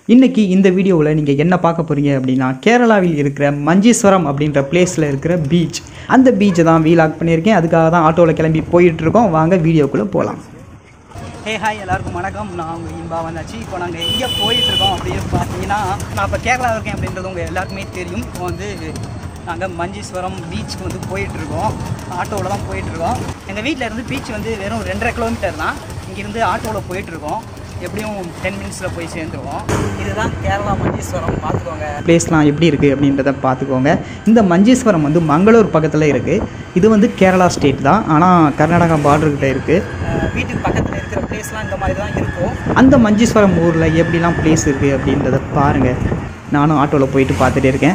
இன்னைக்கு இந்த வீடியோவில் நீங்கள் என்ன பார்க்க போகிறீங்க அப்படின்னா கேரளாவில் இருக்கிற மஞ்சீஸ்வரம் அப்படின்ற பிளேஸில் இருக்கிற பீச் அந்த பீச்சை தான் வீலாக் பண்ணியிருக்கேன் அதுக்காக தான் ஆட்டோவில் கிளம்பி போயிட்டு இருக்கோம் வாங்க வீடியோக்குள்ளே போகலாம் ஹே ஹாய் எல்லாருக்கும் வணக்கம் நான் உங்கள் இன்பா வந்தாச்சு இப்போ நாங்கள் எங்கே போயிட்டு இருக்கோம் அப்படின்னு பார்த்தீங்கன்னா நான் இப்போ கேரளா இருக்கேன் அப்படின்றது உங்கள் எல்லாருக்குமே தெரியும் இப்போ வந்து நாங்கள் மஞ்சீஸ்வரம் பீச்சுக்கு வந்து போயிட்டுருக்கோம் ஆட்டோவில் தான் போயிட்டுருக்கோம் எங்கள் வீட்டில் இருந்து பீச் வந்து வெறும் ரெண்டரை கிலோமீட்டர் தான் இங்கேருந்து ஆட்டோவில் போயிட்டுருக்கோம் எப்படியும் டென் மினிட்ஸில் போய் சேர்ந்துருவோம் இதுதான் கேரளா மஞ்சீஸ்வரம் பார்த்துக்கோங்க பிளேஸ்லாம் எப்படி இருக்குது அப்படின்றத பார்த்துக்கோங்க இந்த மஞ்சீஸ்வரம் வந்து மங்களூர் பக்கத்தில் இருக்குது இது வந்து கேரளா ஸ்டேட் தான் ஆனால் கர்நாடகா பார்டர்கிட்ட இருக்குது அஹ் வீட்டுக்கு பக்கத்தில் இருக்கிற பிளேஸ்லாம் இந்த மாதிரி தான் இருக்கும் அந்த மஞ்சீஸ்வரம் ஊரில் எப்படிலாம் பிளேஸ் இருக்குது அப்படின்றத பாருங்கள் நானும் ஆட்டோவில் போயிட்டு பார்த்துட்டே இருக்கேன்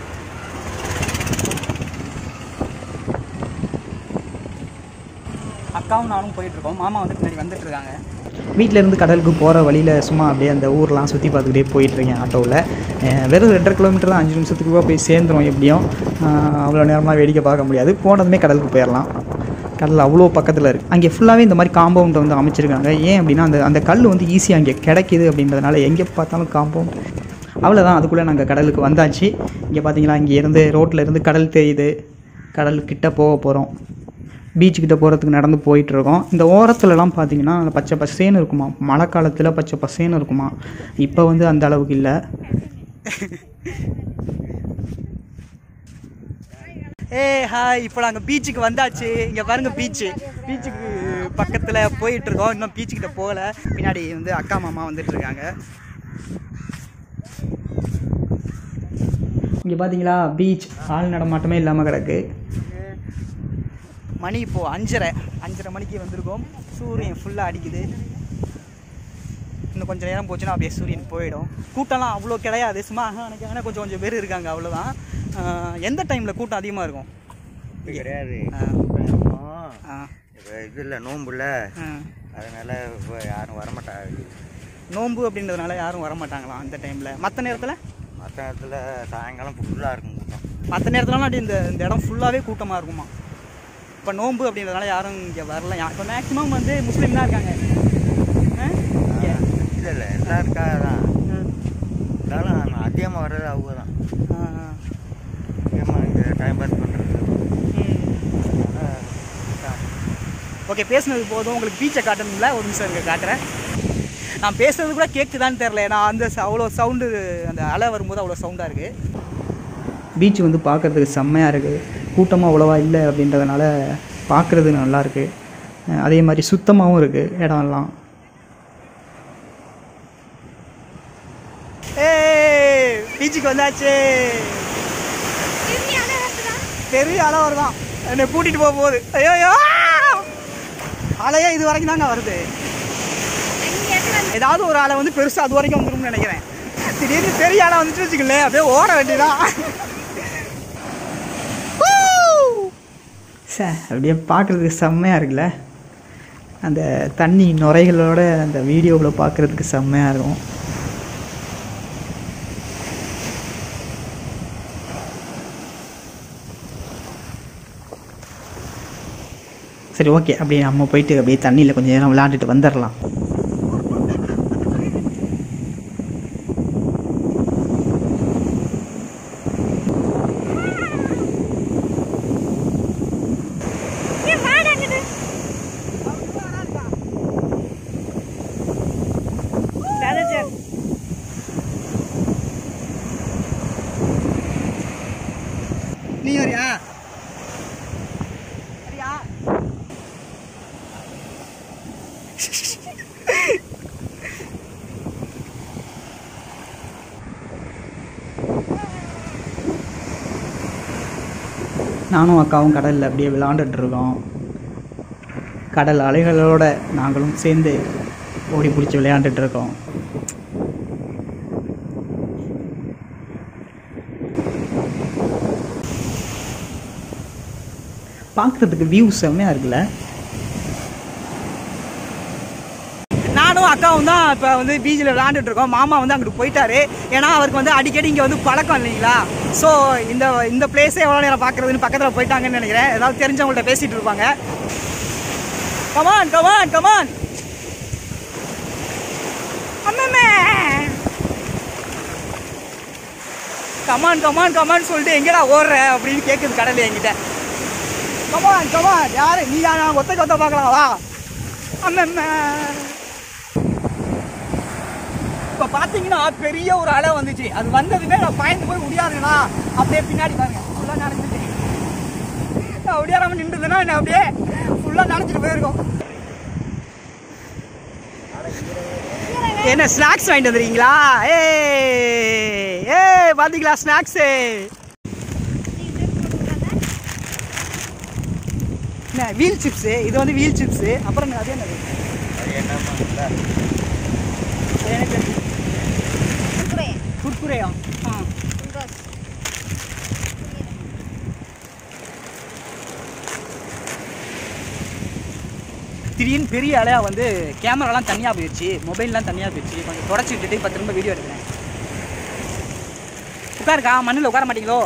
அக்காவும் நானும் போயிட்டுருக்கோம் மாமா வந்து பின்னாடி வந்துட்டு இருக்காங்க வீட்டில் இருந்து கடலுக்கு போகிற வழியில் சும்மா அப்படியே அந்த ஊர்லாம் சுற்றி பார்த்துக்கிட்டே போயிட்டுருக்கேன் ஆட்டோவில் அஹ் வெறும் ரெண்டரை கிலோமீட்டர் தான் அஞ்சு நிமிஷத்துக்கு போய் சேர்ந்துரும் எப்படியும் அஹ் அவ்வளோ நேரமாக வேடிக்கை பார்க்க முடியாது போனதுமே கடலுக்கு போயிடலாம் கடல் அவ்வளோ பக்கத்தில் இருக்குது அங்கே ஃபுல்லாகவே இந்த மாதிரி காம்பவுண்டை வந்து அமைச்சிருக்காங்க ஏன் அப்படின்னா அந்த அந்த கல் வந்து ஈஸியாக அங்கே கிடைக்கிது அப்படின்றதுனால எங்கே பார்த்தாலும் காம்பவுண்ட் அவ்வளோதான் அதுக்குள்ளே நாங்கள் கடலுக்கு வந்தாச்சு இங்கே பார்த்தீங்களா இங்கே இருந்து ரோட்டில் இருந்து கடல் தெரியுது கடல் கிட்ட போக போகிறோம் பீச்சுக்கிட்ட போகிறதுக்கு நடந்து போயிட்டுருக்கோம் இந்த ஓரத்துலலாம் பார்த்தீங்கன்னா அந்த பச்சை பசேன்னு இருக்குமா மழை காலத்தில் பச்சை பசேன்னு இருக்குமா இப்போ வந்து அந்த அளவுக்கு இல்லை ஏ ஹாய் இப்போ நாங்கள் பீச்சுக்கு வந்தாச்சு இங்கே பாருங்க பீச்சு பீச்சுக்கு பக்கத்தில் போயிட்டு இருக்கோம் இன்னும் பீச்சுக்கிட்ட போகல பின்னாடி வந்து அக்கா மாமா வந்துட்டு இருக்காங்க இங்கே பார்த்தீங்களா பீச் ஆள் நடமாட்டமே இல்லாமல் கிடக்கு மணி இப்போது அஞ்சரை அஞ்சரை மணிக்கு வந்திருக்கோம் சூரியன் ஃபுல்லாக அடிக்குது இன்னும் கொஞ்சம் நேரம் போச்சுன்னா அப்படியே சூரியன் போயிடும் கூட்டம்லாம் அவ்வளோ கிடையாது சும்மா நினைக்காங்கன்னா கொஞ்சம் கொஞ்சம் பேர் இருக்காங்க அவ்வளோதான் ஆஹ் எந்த டைமில் கூட்டம் அதிகமாக இருக்கும் இப்படி கிடையாது ஆ. ஆ இப்போ இது இல்லை நோம்புல ஆ அதனால இப்போ யாரும் வரமாட்டாங்க நோன்பு அப்படின்றதுனால யாரும் வர மாட்டாங்களாம் அந்த டைமில் மற்ற நேரத்தில் மற்ற இடத்துல சாயங்காலம் ஃபுல்லாக இருக்கும் கூட்டம் மற்ற நேரத்துலலாம் அப்படி இந்த இந்த இடம் ஃபுல்லாகவே கூட்டமாக இருக்குமா இப்போ நோன்பு அப்படின்றதுனால யாரும் இங்கே வரல யா- இப்போ மேக்ஸிமம் வந்து முஸ்லீம் தான் இருக்காங்க ஆ? இங்க. இல்லை இல்லை எல்லாம் இருக்கா தான் ஆ. இருந்தாலும் அதிகமாக வர்றது அவங்க தான் ஆ, ஆ. அதிகமாக இங்கே டைம் பாஸ் பண்ணுறது ம். அதனால தான். ஓகே பேசுனது போதும் உங்களுக்கு பீச்சை காட்டணும்ல ஒரு நிமிஷம் இங்கே காட்டுறேன் நான் பேசுறது கூட கேட்குதான்னு தெரில நான் அந்த ச- அவ்வளோ சவுண்டு அந்த அலை வரும்போது அவ்வளோ சவுண்டாக இருக்குது பீச் வந்து பார்க்குறதுக்கு செம்மையாக இருக்குது கூட்டமாக அவ்வளோவா இல்லை அப்படின்றதுனால பார்க்குறது நல்லாயிருக்கு அதே மாதிரி சுத்தமாகவும் இருக்குது இடம்லாம் ஏய் பீச்சுக்கு வந்தாச்சு பெரிய அலை வருதான் என்னை கூட்டிட்டு போக போகுது ஐயோ அலையே இது வரைக்கும் தாங்க வருது ஏதாவது ஒரு அலை வந்து பெருசா அது வரைக்கும் வந்துரும்னு நினைக்கிறேன் திடீர்னு பெரிய அலை வந்துட்டு வச்சுக்கல அப்படியே ஓட வேண்டியதான் சே அப்படியே பார்க்குறதுக்கு செம்மையாக இருக்குல்ல அந்த தண்ணி நுரைகளோட அந்த வீடியோவில் பார்க்குறதுக்கு செம்மையாக இருக்கும் சரி ஓகே அப்படியே நம்ம போயிட்டு அப்படியே தண்ணியில் கொஞ்சம் நேரம் விளையாண்டுட்டு வந்துடலாம் நீ வரியா வரியா நானும் அக்காவும் கடலில் அப்படியே விளாண்டுட்டு இருக்கோம் கடல் அலைகளோட நாங்களும் சேர்ந்து ஓடி பிடிச்சி விளையாண்டுட்டு இருக்கோம் பார்க்குறதுக்கு வியூ செம்மையாக இருக்குல்ல நானும் அக்காவும் தான் இப்போ வந்து பீச்சில் விளாண்டுட்டு இருக்கோம் மாமா வந்து அங்கிட்டு போயிட்டாரு ஏன்னா அவருக்கு வந்து அடிக்கடி இங்கே வந்து பழக்கம் இல்லைங்களா ஸோ இந்த இந்த பிளேஸே எவ்வளோ நேரம் பார்க்குறதுன்னு பக்கத்தில் போயிட்டாங்கன்னு நினைக்கிறேன் ஏதாவது தெரிஞ்சவங்கள்ட்ட பேசிகிட்டு இருப்பாங்க கமான் கமான் கமான் அம்மம்மே கமான் கமான் கமான் சொல்லிட்டு எங்கடா ஓடுற அப்படின்னு கேட்குது கடல் என்கிட்ட கமான் கமான் யாரு நீ யாரா ஒத்த கொத்த பார்க்கலாம் வா அம்மம்மா இப்போ பார்த்தீங்கன்னா பெரிய ஒரு அலை வந்துச்சு அது வந்ததுமே நான் பயந்து போய் முடியாதுண்ணா அப்படியே பின்னாடி பாருங்க ஃபுல்லாக நினைச்சிட்டு நான் முடியாம நின்றுதுன்னா என்ன அப்படியே ஃபுல்லாக நினச்சிட்டு போயிருக்கோம் என்ன ஸ்நாக்ஸ் வாங்கிட்டு வந்துருக்கீங்களா ஏ ஏ பாத்தீங்களா ஸ்நாக்ஸு என்ன வீல் சிப்ஸு இது வந்து வீல் சிப்ஸு அப்புறம் என்ன, அது என்னது அது என்னம்மா இல்லை அது எனக்கு குர்குரேயா ஆ திடீர்னு பெரிய அலையா வந்து கேமராலாம் தனியாக போயிடுச்சு மொபைல்லாம் தனியாக போயிடுச்சு கொஞ்சம் தொடச்சி விட்டுட்டு இப்போ திரும்ப வீடியோ எடுக்கிறேன் உட்காருக்கா மண்ணில் உட்கார மாட்டீங்களோ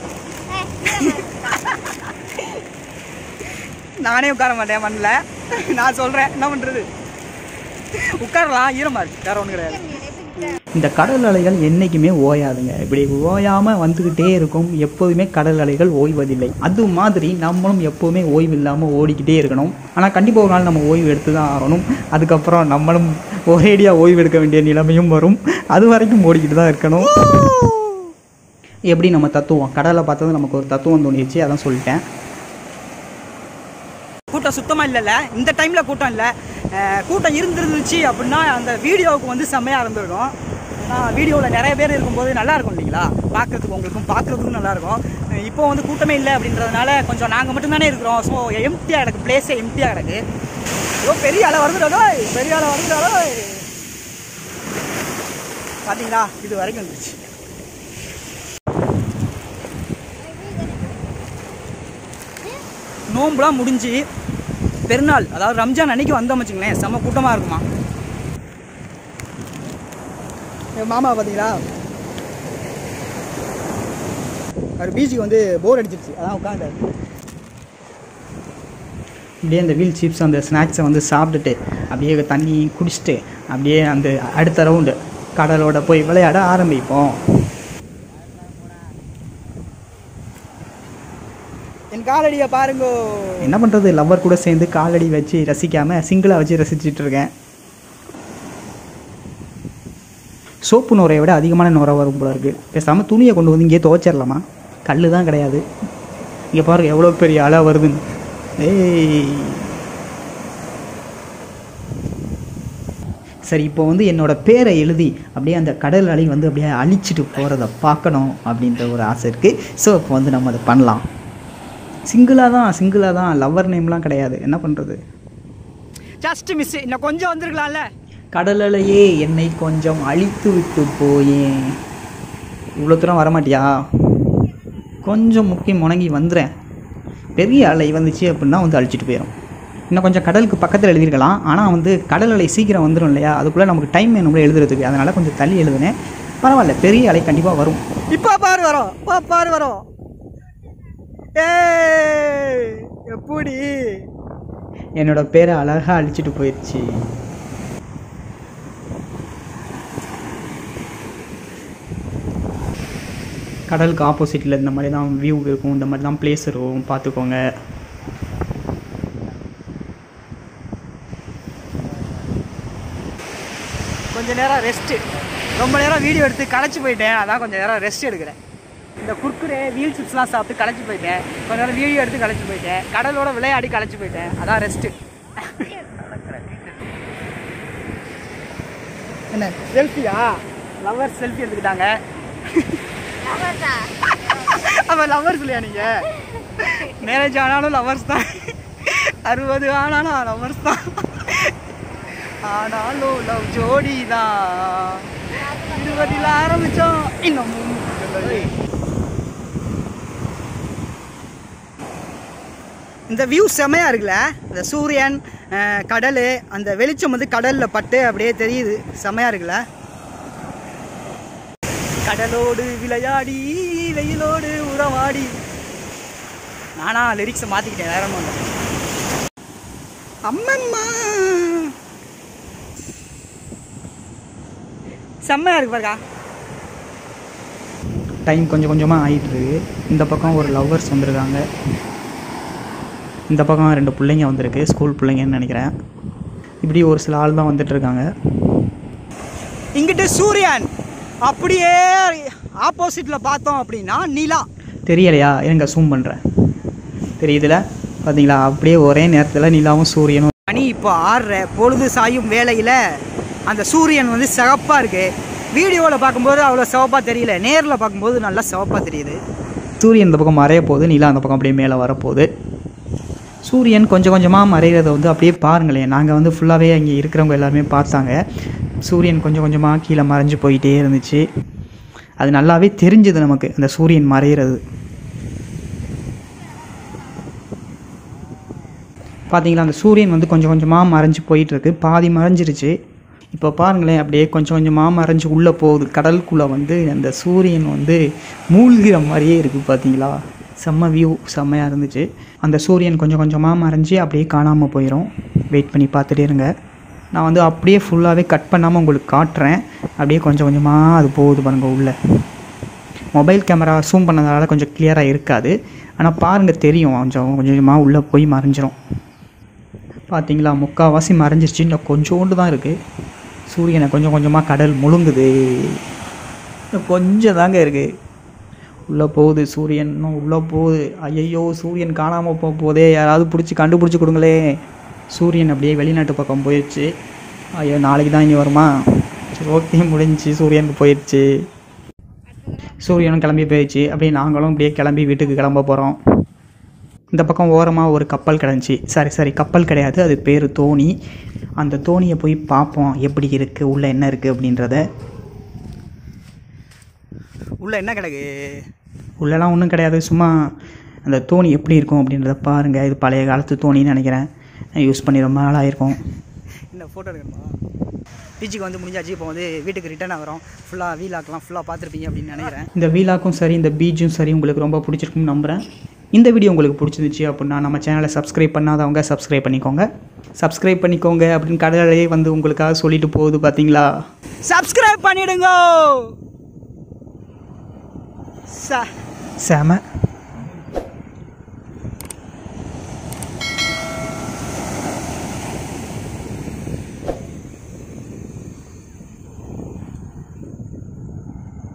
நானே உட்கார மாட்டேன் மண்ணில் நான் சொல்கிறேன் என்ன பண்ணுறது உட்காரலாம் ஈரமாக இருக்கு வேற ஒன்றும் கிடையாது இந்த கடல் அலைகள் என்றைக்குமே ஓயாதுங்க இப்படி ஓயாமல் வந்துக்கிட்டே இருக்கும் எப்போதுமே கடல் அலைகள் ஓய்வதில்லை அது மாதிரி நம்மளும் எப்போதுமே ஓய்வு இல்லாமல் ஓடிக்கிட்டே இருக்கணும் ஆனால் கண்டிப்பாக ஒரு நாள் நம்ம ஓய்வு எடுத்து தான் ஆகணும் அதுக்கப்புறம் நம்மளும் ஒரேடியாக ஓய்வு எடுக்க வேண்டிய நிலைமையும் வரும் அது வரைக்கும் ஓடிக்கிட்டு தான் இருக்கணும் எப்படி நம்ம தத்துவம் கடலை பார்த்தது நமக்கு ஒரு தத்துவம் தோணிடுச்சு அதான் சொல்லிட்டேன் கூட்டம் சுத்தமாக இல்லைல்ல இந்த டைமில் கூட்டம் இல்லை அஹ் கூட்டம் இருந்துருந்துச்சு அப்படின்னா அந்த வீடியோவுக்கு வந்து செம்மையாக இருந்திருக்கும் ஏன்னா வீடியோவில் நிறைய பேர் இருக்கும்போது நல்லா இருக்கும் இல்லைங்களா பார்க்குறதுக்கு உங்களுக்கும் பார்க்குறதுக்கும் நல்லா இருக்கும் அஹ் இப்போ வந்து கூட்டமே இல்லை அப்படின்றதுனால கொஞ்சம் நாங்கள் மட்டும்தானே இருக்கிறோம் ஸோ எம்டியாக கிடக்கு பிளேஸே எம்டியாக கிடக்கு ஏதோ பெரிய அலை வருதுடா பெரிய அலை வருதுடா பார்த்தீங்களா இது வரைக்கும் வந்துருச்சு நோம்புலாம் முடிஞ்சு பெருநாள் அதாவது ரம்ஜான் அன்னைக்கு வந்தோம் வச்சுங்களேன் செம்ம கூட்டமாக இருக்குமா என் மாமா பார்த்தீங்களா அவர் பீச்சுக்கு வந்து போர் அடிச்சிருச்சு அதான் உட்காந்தாரு அப்படியே அந்த வீல் சிப்ஸ் அந்த ஸ்நாக்ஸை வந்து சாப்பிட்டுட்டு அப்படியே தண்ணி குடிச்சிட்டு அப்படியே அந்த அடுத்த ரவுண்டு கடலோட போய் விளையாட ஆரம்பிப்போம் என் காலடியை பாருங்கோ என்ன பண்ணுறது லவ்வர் கூட சேர்ந்து காலடி வச்சு ரசிக்காமல் சிங்கிளாக வச்சு ரசிச்சிட்டு இருக்கேன் சோப்பு நுரையை விட அதிகமான நுரை வரும் போல இருக்குது பேசாமல் துணியை கொண்டு வந்து இங்கேயே துவைச்சிடலாமா கல் தான் கிடையாது இங்கே பாருங்க எவ்வளோ பெரிய அலை வருதுன்னு ஏய் சரி இப்போ வந்து என்னோட பேரை எழுதி அப்படியே அந்த கடல் அலை வந்து அப்படியே அழிச்சிட்டு போகிறத பார்க்கணும் அப்படின்ற ஒரு ஆசை இருக்குது ஸோ இப்போ வந்து நம்ம அதை பண்ணலாம் சிங்கிளாக தான் சிங்கிளாக தான் லவ்வர் நேம்லாம் கிடையாது என்ன பண்ணுறது ஜஸ்ட் மிஸ் இன்னும் கொஞ்சம் வந்திருக்கலாம்ல கடலலையே என்னை கொஞ்சம் அழித்து விட்டு போயேன் இவ்வளோ தூரம் வரமாட்டியா கொஞ்சம் முக்கியம் முணங்கி வந்துடுறேன் பெரிய அலை வந்துச்சு அப்படின்னா வந்து அழிச்சிட்டு போயிடும் இன்னும் கொஞ்சம் கடலுக்கு பக்கத்தில் எழுதியிருக்கலாம் ஆனால் வந்து கடல் அலை சீக்கிரம் வந்துடும் இல்லையா அதுக்குள்ளே நமக்கு டைம் வேணும்ல எழுதுறதுக்கு அதனால் கொஞ்சம் தள்ளி எழுதுனேன் பரவாயில்ல பெரிய அலை கண்டிப்பாக வரும் இப்போ பாரு வரோம் இப்போ பாரு வரோம் ஏய் எப்படி என்னோட பேரை அழகாக அழிச்சிட்டு போயிடுச்சு கடலுக்கு ஆப்போசிட்டில் இந்த மாதிரி தான் வியூ இருக்கும் இந்த மாதிரி தான் பிளேஸ் இருக்கும் பார்த்துக்கோங்க கொஞ்ச நேரம் ரெஸ்ட்டு ரொம்ப நேரம் வீடியோ எடுத்து களைச்சு போயிட்டேன் அதான் கொஞ்சம் நேரம் ரெஸ்ட் எடுக்கிறேன் இந்த குர்குரே வீல் சிப்ஸ்லாம் சாப்பிட்டு களைச்சு போயிட்டேன் கொஞ்ச நேரம் வீடியோ எடுத்து களைச்சு போயிட்டேன் கடலோட விளையாடி களைச்சு போயிட்டேன் அதான் ரெஸ்ட்டு என்ன செல்ஃபியா லவர் செல்ஃபி எடுத்துக்கிட்டாங்க அப்போ லவர்ஸ் இல்லையா நீங்கள் மேரேஜ் ஆனாலும் லவர்ஸ் தான் அறுபது ஆனாலும் லவர்ஸ் தான் ஆனாலும் லவ் ஜோடி தான் இருபதில் ஆரம்பிச்சோம் இன்னமும் முடியலை. இந்த வியூ செமையா இருக்குல்ல இந்த சூரியன் அஹ், கடல் அந்த வெளிச்சம் வந்து கடல்ல பட்டு அப்படியே தெரியுது செமையா இருக்குல்ல கடலோடு விளையாடி வெயிலோடு உறவாடி நானா லிரிக்ஸை மாத்திக்கிட்டேன் வேற ஒன்றும் இல்லை அம்மம்மா செம்மையா இருக்கு பாருக்கா டைம் கொஞ்சம் கொஞ்சமாக ஆயிட்டுருக்கு இந்த பக்கம் ஒரு லவ்வர்ஸ் வந்திருக்காங்க இந்த பக்கம் ரெண்டு பிள்ளைங்க வந்திருக்கு ஸ்கூல் பிள்ளைங்கன்னு நினைக்கிறேன் இப்படி ஒரு சில ஆள் தான் வந்துட்டு இருக்காங்க இங்கிட்டு சூரியன் அப்படியே ஆப்போசிட்டில் பார்த்தோம் அப்படின்னா நிலா தெரியலையா இருங்க ஜூம் பண்ணுறேன் தெரியுதுல பார்த்தீங்களா அப்படியே ஒரே நேரத்தில் நிலாவும் சூரியனும் மணி இப்போ ஆடுற பொழுது சாயும் வேளையில் அந்த சூரியன் வந்து சிவப்பாக இருக்கு வீடியோவில் பார்க்கும்போது அவ்வளோ சிவப்பாக தெரியல நேரில் பார்க்கும்போது நல்லா சிவப்பாக தெரியுது சூரியன் இந்த பக்கம் மறைய போகுது நிலா அந்த பக்கம் அப்படியே மேலே வரப்போகுது சூரியன் கொஞ்சம் கொஞ்சமாக மறைகிறத வந்து அப்படியே பாருங்களேன் நாங்கள் வந்து ஃபுல்லாகவே அங்கே இருக்கிறவங்க எல்லாருமே பார்த்தாங்க சூரியன் கொஞ்சம் கொஞ்சமாக கீழே மறைஞ்சு போயிட்டே இருந்துச்சு அது நல்லாவே தெரிஞ்சுது நமக்கு அந்த சூரியன் மறையிறது பார்த்தீங்களா அந்த சூரியன் வந்து கொஞ்சம் கொஞ்சமாக மறைஞ்சு போயிட்டுருக்கு பாதி மறைஞ்சிருச்சு இப்போ பாருங்களேன் அப்படியே கொஞ்சம் கொஞ்சமாக மறைஞ்சு உள்ளே போகுது கடலுக்குள்ளே வந்து அந்த சூரியன் வந்து மூழ்கிற மாதிரியே இருக்குது பார்த்தீங்களா செம்ம வியூ செம்மையாக இருந்துச்சு அந்த சூரியன் கொஞ்சம் கொஞ்சமாக மறைஞ்சு அப்படியே காணாமல் போயிடும் வெயிட் பண்ணி பார்த்துட்டே இருங்க நான் வந்து அப்படியே ஃபுல்லாகவே கட் பண்ணாமல் உங்களுக்கு காட்டுறேன் அப்படியே கொஞ்சம் கொஞ்சமாக அது போகுது பாருங்க உள்ளே மொபைல் கேமரா ஜூம் பண்ணதால கொஞ்சம் கிளியராக இருக்காது ஆனால் பாருங்கள் தெரியும் கொஞ்சம் கொஞ்சம் கொஞ்சமாக உள்ளே போய் மறைஞ்சிரும் பார்த்தீங்களா முக்கால்வாசி மறைஞ்சிருச்சு இன்னும் கொஞ்சோண்டு தான் இருக்குது சூரியனை கொஞ்சம் கொஞ்சமாக கடல் முழுங்குது இன்னும் கொஞ்சம் தாங்க இருக்குது உள்ளே போகுது சூரியன் இன்னும் உள்ளே போகுது ஐயையோ சூரியன் காணாமல் போக போதே யாராவது பிடிச்சி கண்டுபிடிச்சி கொடுங்களே சூரியன் அப்படியே வெளிநாட்டு பக்கம் போயிடுச்சு ஐயோ நாளைக்கு தான் இனி வருமா சரி ஓகே முடிஞ்சுச்சு சூரியனுக்கு போயிடுச்சு சூரியனும் கிளம்பி போயிடுச்சு அப்படியே நாங்களும் அப்படியே கிளம்பி வீட்டுக்கு கிளம்ப போகிறோம் இந்த பக்கம் ஓரமாக ஒரு கப்பல் கிடந்துச்சு சாரி சாரி கப்பல் கிடையாது அது பேர் தோணி அந்த தோணியை போய் பார்ப்போம் எப்படி இருக்குது உள்ளே என்ன இருக்குது அப்படின்றத உள்ள என்ன கிடக்கு உள்ளெல்லாம் ஒன்றும் கிடையாது சும்மா அந்த தோணி எப்படி இருக்கும் அப்படின்றத பாருங்கள் இது பழைய காலத்து தோணின்னு நினைக்கிறேன் யூஸ் பண்ணி ரொம்ப நாள் ஆயிருக்கும் இந்த ஃபோட்டோ எடுக்கணுமா பீச்சுக்கு வந்து முடிஞ்சாச்சு இப்போ வந்து வீட்டுக்கு ரிட்டர்ன் ஆகிறோம் ஃபுல்லாக வீலாக்கெலாம் ஃபுல்லாக பார்த்துருப்பீங்க அப்படின்னு நினைக்கிறேன் இந்த வீலாக்கும் சரி இந்த பீச்சும் சரி உங்களுக்கு ரொம்ப பிடிச்சிருக்கும்னு நம்புகிறேன் இந்த வீடியோ உங்களுக்கு பிடிச்சிருந்துச்சு அப்படின்னா நம்ம சேனலை சப்ஸ்கிரைப் பண்ணாதவங்க சப்ஸ்கிரைப் பண்ணிக்கோங்க சப்ஸ்கிரைப் பண்ணிக்கோங்க அப்படின்னு கடலே வந்து உங்களுக்காக சொல்லிட்டு போகுது பார்த்தீங்களா சப்ஸ்கிரைப் பண்ணிடுங்க ச செம